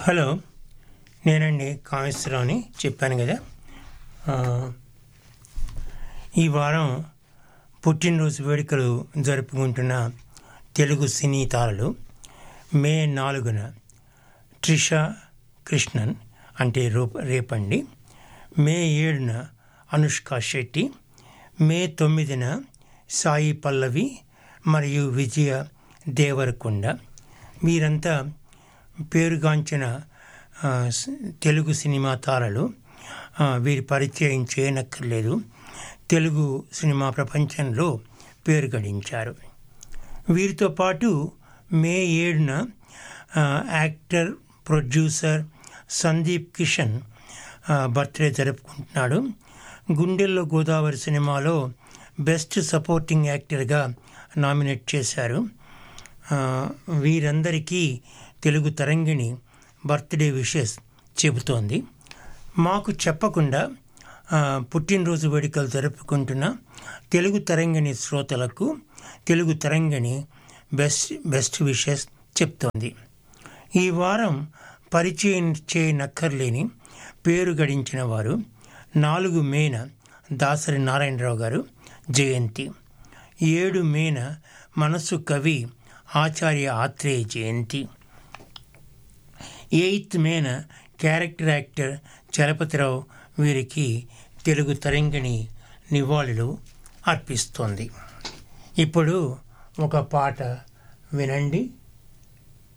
hello నేనండి కామేశ్వరరావుని చెప్పాను కదా ఆ, ఈ వారం పుట్టినరోజు వేడుకలు జరుపుకుంటున్న తెలుగు సినీ తారలు మే నాలుగున ట్రిష కృష్ణన్ అంటే రూప రేపండి మే ఏడున అనుష్క శెట్టి మే తొమ్మిదిన సాయి పల్లవి మరియు విజయ దేవరకొండ వీరంతా పేరుగాంచిన ఆ, స్- తెలుగు సినిమా తారలు ఆ, వీరి పరిచయం చేయనక్కర్లేదు తెలుగు సినిమా ప్రపంచంలో పేరు గడించారు వీరితో పాటు మే ఏడున ఆ, యాక్టర్ ప్రొడ్యూసర్ సందీప్ కిషన్ ఆ, బర్త్డే జరుపుకుంటున్నాడు గుండెల్లో గోదావరి సినిమాలో బెస్ట్ సపోర్టింగ్ యాక్టర్గా నామినేట్ చేశారు ఆ, వీరందరికీ తెలుగు తరంగిణి బర్త్డే విషెస్ చెబుతోంది మాకు చెప్పకుండా ఆ, పుట్టినరోజు వేడుకలు జరుపుకుంటున్న తెలుగు తరంగిణి శ్రోతలకు Telugu Tarangini best best wishes చెప్తోంది ఈ వారం పరిచయం చేయనక్కర్లేని పేరు గడించిన వారు నాలుగు మేన దాసరి నారాయణరావు గారు జయంతి ఏడు మేన మనస్సు కవి ఆచార్య ఆత్రేయ జయంతి ఎయిత్ మేన క్యారెక్టర్ యాక్టర్ చలపతిరావు వీరికి తెలుగు తరంగిణి నివాళులు అర్పిస్తోంది ఇప్పుడు ఒక పాట వినండి